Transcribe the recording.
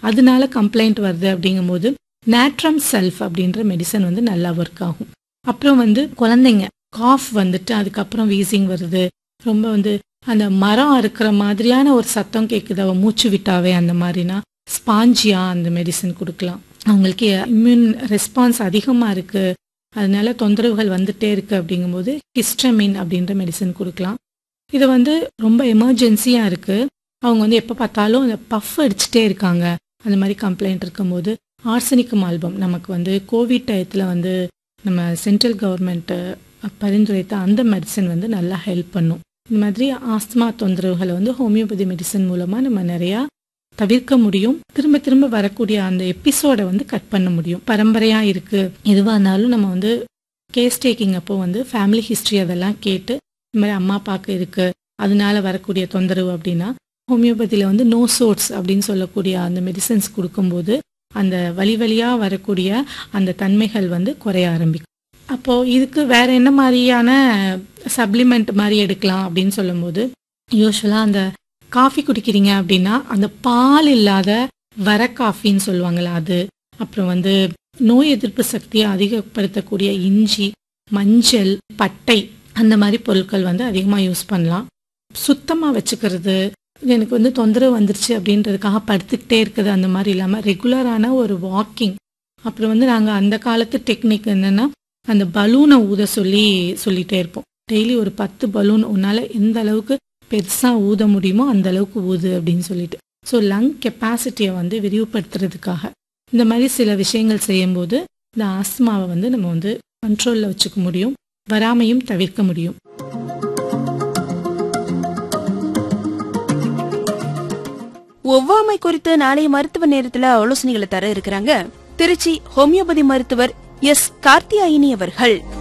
அதனால கம்ப்ளைண்ட் வருது அப்படிங்கும்போது நேட்ரம் செல்ஃப் அப்படின்ற மெடிசன் வந்து நல்லா ஒர்க் ஆகும் அப்புறம் வந்து குழந்தைங்க காஃப் வந்துட்டு அதுக்கப்புறம் வீசிங் வருது ரொம்ப வந்து அந்த மரம் அறுக்கிற மாதிரியான ஒரு சத்தம் கேட்குது அவ மூச்சு விட்டாவே அந்த மாதிரினா ஸ்பாஞ்சியா அந்த மெடிசன் கொடுக்கலாம் அவங்களுக்கு இம்யூன் ரெஸ்பான்ஸ் அதிகமாக இருக்கு அதனால தொந்தரவுகள் வந்துட்டே இருக்கு அப்படிங்கும்போது ஹிஸ்டமின் அப்படின்ற மெடிசன் கொடுக்கலாம் இது வந்து ரொம்ப எமர்ஜென்சியாக இருக்கு அவங்க வந்து எப்போ பார்த்தாலும் அந்த பஃப் அடிச்சுட்டே இருக்காங்க அந்த மாதிரி கம்ப்ளைண்ட் இருக்கும்போது ஆர்சனிக்கம் ஆல்பம் நமக்கு வந்து கோவிட் டயத்தில் வந்து நம்ம சென்ட்ரல் கவர்மெண்ட்டு பரிந்துரைத்த அந்த மெடிசன் வந்து நல்லா ஹெல்ப் பண்ணும் இந்த மாதிரி ஆஸ்துமா தொந்தரவுகளை வந்து ஹோமியோபதி மெடிசன் மூலமாக நம்ம நிறையா தவிர்க்க முடியும் திரும்ப திரும்ப வரக்கூடிய அந்த எபிசோடை வந்து கட் பண்ண முடியும் பரம்பரையாக இருக்கு எதுவாக இருந்தாலும் நம்ம வந்து கேஸ் டேக்கிங் அப்போ வந்து ஃபேமிலி ஹிஸ்ட்ரி அதெல்லாம் கேட்டு இந்த மாதிரி அம்மா அப்பாவுக்கு இருக்கு அதனால வரக்கூடிய தொந்தரவு அப்படின்னா ஹோமியோபதியில் வந்து நோ சோட்ஸ் அப்படின்னு சொல்லக்கூடிய அந்த மெடிசன்ஸ் கொடுக்கும்போது அந்த வழி வழியாக வரக்கூடிய அந்த தன்மைகள் வந்து குறைய ஆரம்பிக்கும் அப்போது இதுக்கு வேற என்ன மாதிரியான சப்ளிமெண்ட் மாதிரி எடுக்கலாம் அப்படின்னு சொல்லும்போது யூஸ்வலாக அந்த காஃபி குடிக்கிறீங்க அப்படின்னா அந்த பால் இல்லாத வர காஃபின்னு சொல்லுவாங்கள்ல அது அப்புறம் வந்து நோய் எதிர்ப்பு சக்தியை அதிகப்படுத்தக்கூடிய இஞ்சி மஞ்சள் பட்டை அந்த மாதிரி பொருட்கள் வந்து அதிகமாக யூஸ் பண்ணலாம் சுத்தமாக வச்சுக்கிறது எனக்கு வந்து தொந்தரவு வந்துருச்சு அப்படின்றதுக்காக படுத்துக்கிட்டே இருக்குது அந்த மாதிரி இல்லாமல் ரெகுலரான ஒரு வாக்கிங் அப்புறம் வந்து நாங்கள் அந்த காலத்து டெக்னிக் என்னென்னா அந்த பலூனை ஊத சொல்லி சொல்லிகிட்டே இருப்போம் டெய்லி ஒரு பத்து பலூன் உன்னால் எந்த அளவுக்கு பெருசாக ஊத முடியுமோ அந்த அளவுக்கு ஊது அப்படின்னு சொல்லிட்டு ஸோ லங் கெப்பாசிட்டியை வந்து விரிவுபடுத்துறதுக்காக இந்த மாதிரி சில விஷயங்கள் செய்யும்போது இந்த ஆஸ்துமாவை வந்து நம்ம வந்து கண்ட்ரோலில் வச்சுக்க முடியும் வராமையும் தவிர்க்க முடியும் ஒவ்வாமை குறித்து நாளைய மருத்துவ நேரத்துல ஆலோசனைகளை தர இருக்கிறாங்க திருச்சி ஹோமியோபதி மருத்துவர் எஸ் கார்த்தியாயினி அவர்கள்